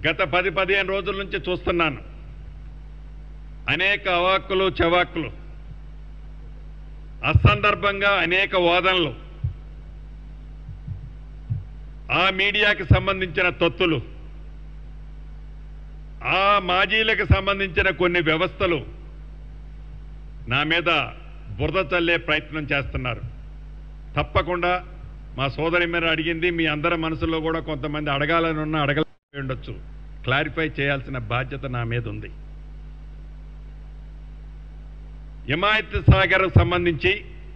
గత పది పదిహేను రోజుల నుంచి చూస్తున్నాను అనేక అవాక్కులు చవాక్కులు అసందర్భంగా అనేక వాదనలు ఆ మీడియాకి సంబంధించిన తొత్తులు ఆ మాజీలకు సంబంధించిన కొన్ని వ్యవస్థలు నా మీద బురద చల్లే ప్రయత్నం చేస్తున్నారు తప్పకుండా మా సోదరి మీద అడిగింది మీ అందరి మనసులో కూడా కొంతమంది అడగాలని ఉన్న అడగలే ఉండొచ్చు క్లారిఫై చేయాల్సిన బాధ్యత నా మీద ఉంది హిమాయత్ సాగర్ సంబంధించి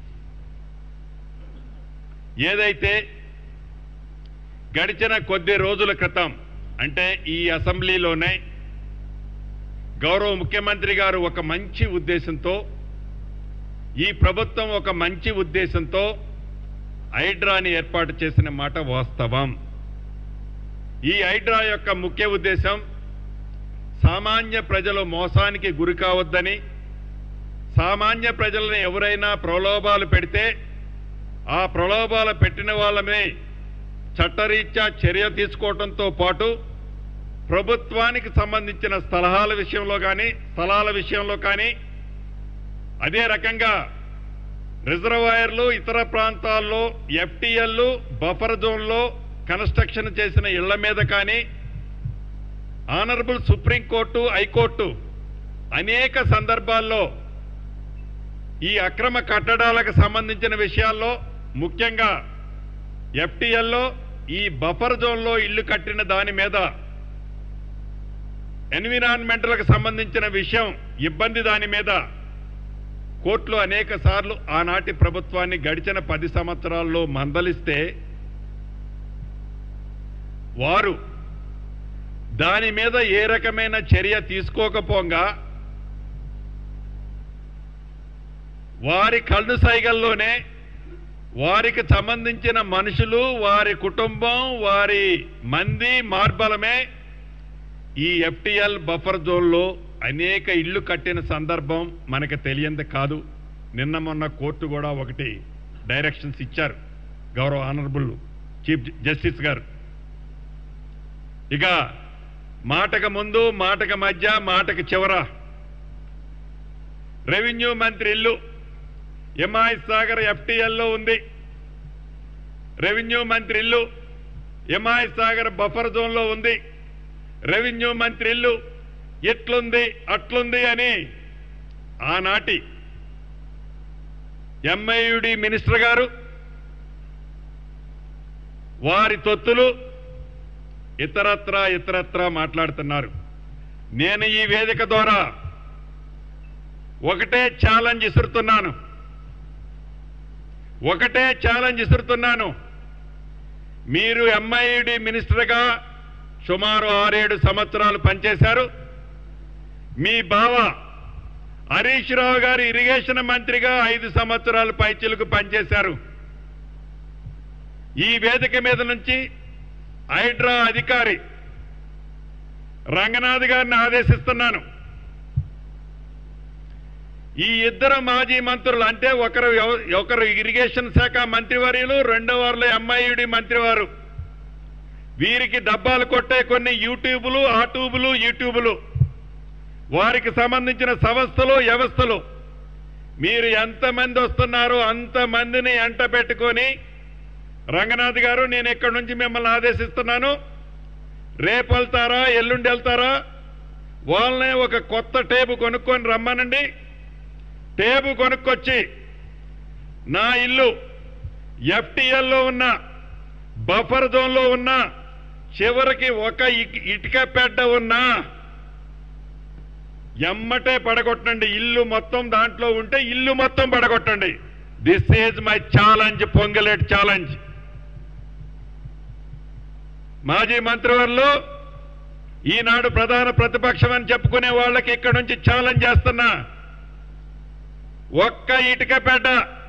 ఏదైతే గడిచిన కొద్ది రోజుల క్రితం అంటే ఈ అసెంబ్లీలోనే గౌరవ ముఖ్యమంత్రి గారు ఒక మంచి ఉద్దేశంతో ఈ ప్రభుత్వం ఒక మంచి ఉద్దేశంతో హైడ్రాని ఏర్పాటు చేసిన మాట వాస్తవం ఈ హైడ్రా యొక్క ముఖ్య ఉద్దేశం సామాన్య ప్రజలు మోసానికి గురి కావద్దని సామాన్య ప్రజలను ఎవరైనా ప్రలోభాలు పెడితే ఆ ప్రలోభాలు పెట్టిన వాళ్ళమే చట్టరీత్యా చర్య తీసుకోవడంతో పాటు ప్రభుత్వానికి సంబంధించిన స్థలాల విషయంలో కానీ స్థలాల విషయంలో కానీ అదే రకంగా రిజర్వాయర్లు ఇతర ప్రాంతాల్లో ఎఫ్టీఎల్లు బఫర్ జోన్లో కన్స్ట్రక్షన్ చేసిన ఇళ్ల మీద కానీ ఆనరబుల్ సుప్రీంకోర్టు హైకోర్టు అనేక సందర్భాల్లో ఈ అక్రమ కట్టడాలకు సంబంధించిన విషయాల్లో ముఖ్యంగా ఎఫ్టీఎల్లో ఈ బఫర్ జోన్లో ఇల్లు కట్టిన దాని మీద ఎన్విరాన్మెంటల్కి సంబంధించిన విషయం ఇబ్బంది దాని మీద కోర్టులు అనేక సార్లు ఆనాటి ప్రభుత్వాన్ని గడిచిన పది సంవత్సరాల్లో మందలిస్తే వారు దాని మీద ఏ రకమైన చర్య తీసుకోకపోగా వారి కళ్ళు సైగల్లోనే వారికి సంబంధించిన మనుషులు వారి కుటుంబం వారి మంది మార్బలమే ఈ ఎఫ్టిఎల్ బఫర్ జోన్లో అనేక ఇళ్ళు కట్టిన సందర్భం మనకు తెలియంది కాదు నిన్న మొన్న కోర్టు కూడా ఒకటి డైరెక్షన్స్ ఇచ్చారు గౌరవ ఆనరబుల్ చీఫ్ జస్టిస్ గారు ఇక మాటకు ముందు మాటకు మధ్య మాటకు చివర రెవెన్యూ మంత్రి ఇల్లు ఎంఐ సాగర్ ఎఫ్టీఎల్లో ఉంది రెవెన్యూ మంత్రి ఇల్లు ఎంఐ సాగర్ బఫర్ జోన్లో ఉంది రెవెన్యూ మంత్రి ఇల్లు ఇట్లుంది అట్లుంది అని ఆనాటి ఎంఐయుడి మినిస్టర్ గారు వారి తొత్తులు ఇతరత్ర ఇతరత్ర మాట్లాడుతున్నారు నేను ఈ వేదిక ద్వారా ఒకటే ఛాలెంజ్ ఇసురుతున్నాను ఒకటే ఛాలెంజ్ ఇసురుతున్నాను మీరు ఎంఐడి మినిస్టర్గా సుమారు ఆరేడు సంవత్సరాలు పనిచేశారు మీ బావ హరీష్ రావు గారు ఇరిగేషన్ మంత్రిగా ఐదు సంవత్సరాలు పైచిలకు పనిచేశారు ఈ వేదిక మీద నుంచి హైడ్రా అధికారి రంగనాథ్ గారిని ఆదేశిస్తున్నాను ఈ ఇద్దరు మాజీ మంత్రులు అంటే ఒకరు ఎవ- ఒకరు ఇరిగేషన్ శాఖ మంత్రివర్యులు రెండో వారిలో ఎంఐయుడి మంత్రివారు వీరికి డబ్బాలు కొట్టే కొన్ని యూట్యూబులు ఆ ట్యూబులు యూట్యూబులు వారికి సంబంధించిన సంస్థలు వ్యవస్థలు మీరు ఎంతమంది వస్తున్నారో అంతమందిని ఎంట పెట్టుకొని రంగనాథ్ గారు నేను ఇక్కడి నుంచి మిమ్మల్ని ఆదేశిస్తున్నాను రేపు వెళ్తారా ఎల్లుండి వెళ్తారా వాళ్ళనే ఒక కొత్త టేబు కొనుక్కొని రమ్మనండి టేబు కొనుక్కొచ్చి నా ఇల్లు ఎఫ్టిఎల్లో ఉన్న బఫర్ జోన్లో ఉన్న చివరికి ఒక ఇక్- ఇటుక పెడ్డ ఉన్నా ఎమ్మటే పడగొట్టండి ఇల్లు మొత్తం దాంట్లో ఉంటే ఇల్లు మొత్తం పడగొట్టండి this is my challenge Ponguleti challenge మాజీ మంత్రివర్లు ఈనాడు ప్రధాన ప్రతిపక్షం అని చెప్పుకునే వాళ్ళకి ఇక్కడ నుంచి ఛాలెంజ్ చేస్తున్నా ఒక్క ఇటుక పెట్ట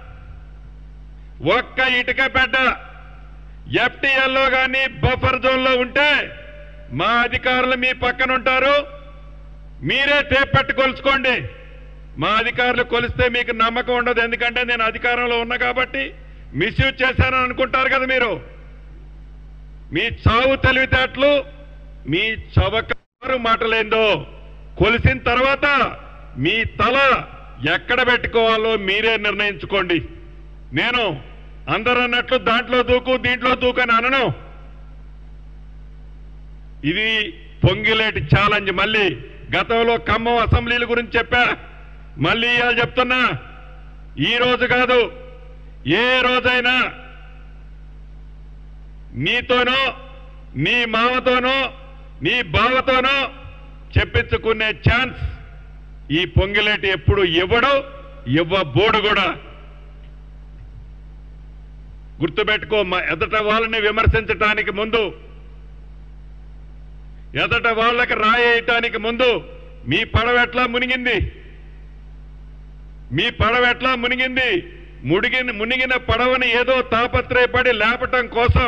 ఒక్క ఇటుక పెట్ట ఎఫ్టీఎల్లో కానీ బఫర్ జోన్లో ఉంటే మా అధికారులు మీ పక్కన ఉంటారు మీరే టేప్ పెట్టి కొలుచుకోండి మా అధికారులు కొలిస్తే మీకు నమ్మకం ఉండదు ఎందుకంటే నేను అధికారంలో ఉన్నా కాబట్టి మిస్యూజ్ చేశానని అనుకుంటారు కదా మీరు మీ చావు తెలివితేటలు మీ చవకారు మాటలేందో కొలిసిన తర్వాత మీ తల ఎక్కడ పెట్టుకోవాలో మీరే నిర్ణయించుకోండి నేను అందరూ అన్నట్లు దాంట్లో దూకు దీంట్లో దూకు అని అనను ఇది పొంగిలేటి ఛాలెంజ్ మళ్ళీ గతంలో ఖమ్మం అసెంబ్లీల గురించి చెప్పా మళ్ళీ ఇవాళ చెప్తున్నా ఈ రోజు కాదు ఏ రోజైనా నీతోనో నీ మామతోనో నీ బావతోనో చెప్పించుకునే ఛాన్స్ ఈ పొంగిలేటి ఎప్పుడు ఇవ్వడు ఇవ్వబోడు కూడా గుర్తుపెట్టుకో మా ఎదట వాళ్ళని విమర్శించటానికి ముందు ఎదట వాళ్ళకి రాయేయటానికి ముందు మీ పడవ ఎట్లా మునిగింది మీ పడవ ఎట్లా మునిగింది ముడిగిన మునిగిన పడవని ఏదో తాపత్రయపడి లేపటం కోసం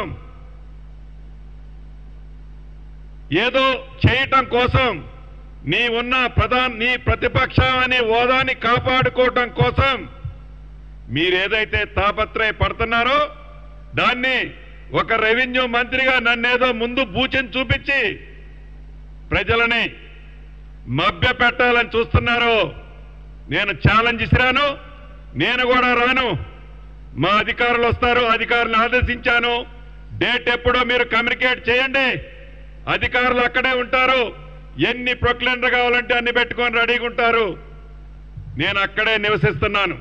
ఏదో చేయటం కోసం నీ ఉన్న ప్రధాన నీ ప్రతిపక్షాన్ని హోదాని కాపాడుకోవటం కోసం మీరేదైతే తాపత్రయపడుతున్నారో దాన్ని ఒక రెవెన్యూ మంత్రిగా నన్నేదో ముందు బూచిని చూపించి ప్రజలని మభ్య పెట్టాలని చూస్తున్నారో నేను ఛాలెంజ్ ఇసిరాను నేను కూడా రాను మా అధికారులు వస్తారు అధికారులను ఆదేశించాను డేట్ ఎప్పుడో మీరు కమ్యూనికేట్ చేయండి అధికారులు అక్కడే ఉంటారు ఎన్ని ప్రొక్లెండర్ కావాలంటే అన్ని పెట్టుకొని రెడీగా ఉంటారు నేను అక్కడే నివసిస్తున్నాను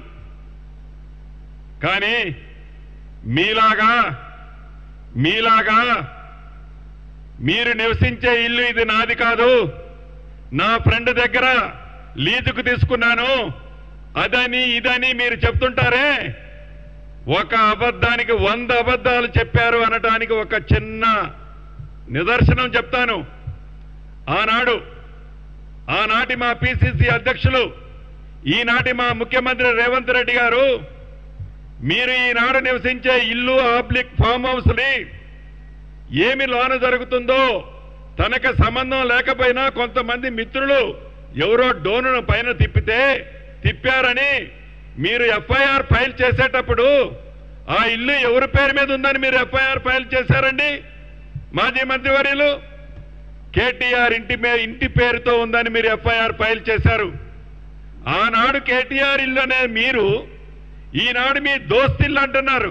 కానీ మీలాగా మీలాగా మీరు నివసించే ఇల్లు ఇది నాది కాదు నా ఫ్రెండ్ దగ్గర లీజుకు తీసుకున్నాను అదని ఇదని మీరు చెప్తుంటారే ఒక అబద్ధానికి వంద అబద్ధాలు చెప్పారు అనటానికి ఒక చిన్న నిదర్శనం చెప్తాను ఆనాడు ఆనాటి మా పిసిసి అధ్యక్షులు ఈనాటి మా ముఖ్యమంత్రి రేవంత్ రెడ్డి గారు మీరు ఈనాడు నివసించే ఇల్లు ఆబ్లిక్ ఫామ్ హౌస్ని ఏమి లోన జరుగుతుందో తనకు సంబంధం లేకపోయినా కొంతమంది మిత్రులు ఎవరో డోనును పైన తిప్పితే తిప్పారని మీరు ఎఫ్ఐఆర్ ఫైల్ చేసేటప్పుడు ఆ ఇల్లు ఎవరి పేరు మీద ఉందని మీరు ఎఫ్ఐఆర్ ఫైల్ చేశారండి మాజీ మంత్రివర్యులు కేటీఆర్ ఇంటి మే ఇంటి పేరుతో ఉందని మీరు ఎఫ్ఐఆర్ ఫైల్ చేశారు ఆనాడు కేటీఆర్ ఇల్లు అనే మీరు ఈనాడు మీ దోస్తిల్లు అంటున్నారు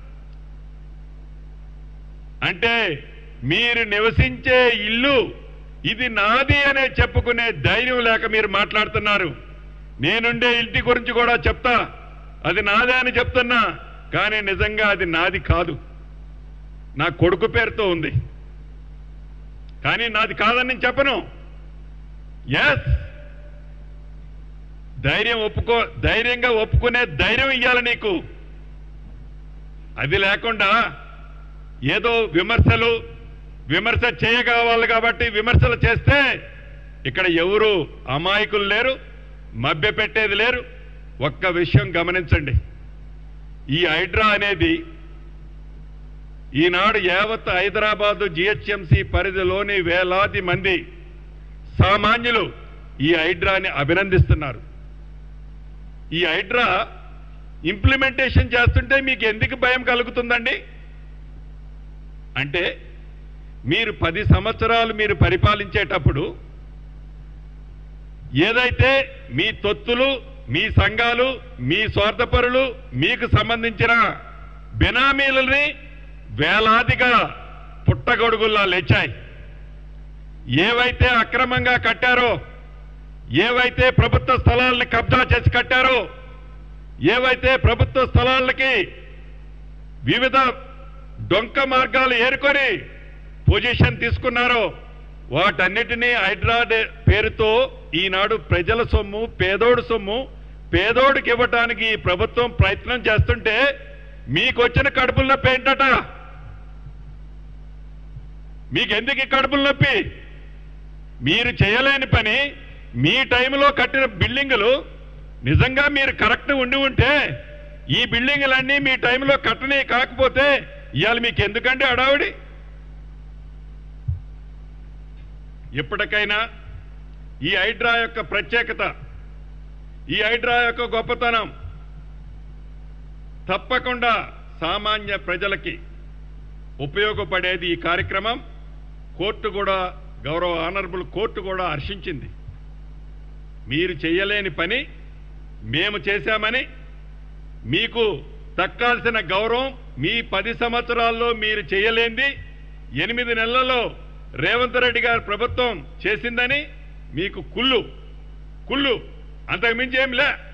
అంటే మీరు నివసించే ఇల్లు ఇది నాది అనే చెప్పుకునే ధైర్యం లేక మీరు మాట్లాడుతున్నారు నేనుండే ఇంటి గురించి కూడా చెప్తా అది నాదే అని చెప్తున్నా కానీ నిజంగా అది నాది కాదు నా కొడుకు పేరుతో ఉంది కానీ నాది కాదని నేను చెప్పను ఎస్ ధైర్యం ఒప్పుకో ధైర్యంగా ఒప్పుకునే ధైర్యం ఇవ్వాలి నీకు అది లేకుండా ఏదో విమర్శలు విమర్శ చేయగలవాలి కాబట్టి విమర్శలు చేస్తే ఇక్కడ ఎవరు అమాయకులు లేరు మభ్య పెట్టేది లేరు ఒక్క విషయం గమనించండి ఈ హైడ్రా అనేది ఈనాడు యావత్ హైదరాబాదు జిహెచ్ఎంసి పరిధిలోని వేలాది మంది సామాన్యులు ఈ హైడ్రాని అభినందిస్తున్నారు ఈ హైడ్రా ఇంప్లిమెంటేషన్ చేస్తుంటే మీకు ఎందుకు భయం కలుగుతుందండి అంటే మీరు పది సంవత్సరాలు మీరు పరిపాలించేటప్పుడు ఏదైతే మీ తొత్తులు మీ సంఘాలు మీ స్వార్థపరులు మీకు సంబంధించిన బినామీలని వేలాదిగా పుట్టగొడుగుల్లా లేచాయి ఏవైతే అక్రమంగా కట్టారో ఏవైతే ప్రభుత్వ స్థలాల్ని కబ్జా చేసి కట్టారో ఏవైతే ప్రభుత్వ స్థలాలకి వివిధ డొంక మార్గాలు ఏరుకొని పొజిషన్ తీసుకున్నారో వాటన్నిటినీ హైడ్రా డే- పేరుతో ఈనాడు ప్రజల సొమ్ము పేదోడు సొమ్ము పేదోడికి ఇవ్వటానికి ఈ ప్రభుత్వం ప్రయత్నం చేస్తుంటే మీకు వచ్చిన కడుపుల నొప్పి ఏంటట మీకెందుకు ఈ కడుపుల నొప్పి మీరు చేయలేని పని మీ టైంలో కట్టిన బిల్డింగులు నిజంగా మీరు కరెక్ట్ ఉండి ఉంటే ఈ బిల్డింగులన్నీ మీ టైంలో కట్టనే కాకపోతే ఇవాళ మీకు ఎందుకండి అడావిడి ఎప్పటికైనా ఈ హైడ్రా యొక్క ప్రత్యేకత ఈ హైడ్రా యొక్క గొప్పతనం తప్పకుండా సామాన్య ప్రజలకి ఉపయోగపడేది ఈ కార్యక్రమం కోర్టు కూడా గౌరవ ఆనరబుల్ కోర్టు కూడా హర్షించింది మీరు చేయలేని పని మేము చేశామని మీకు దక్కాల్సిన గౌరవం మీ పది సంవత్సరాల్లో మీరు చేయలేంది ఎనిమిది నెలలలో రేవంత్ రెడ్డి గారి ప్రభుత్వం చేసిందని మీకు కుళ్ళు కుళ్ళు అంతకుమించి ఏం లే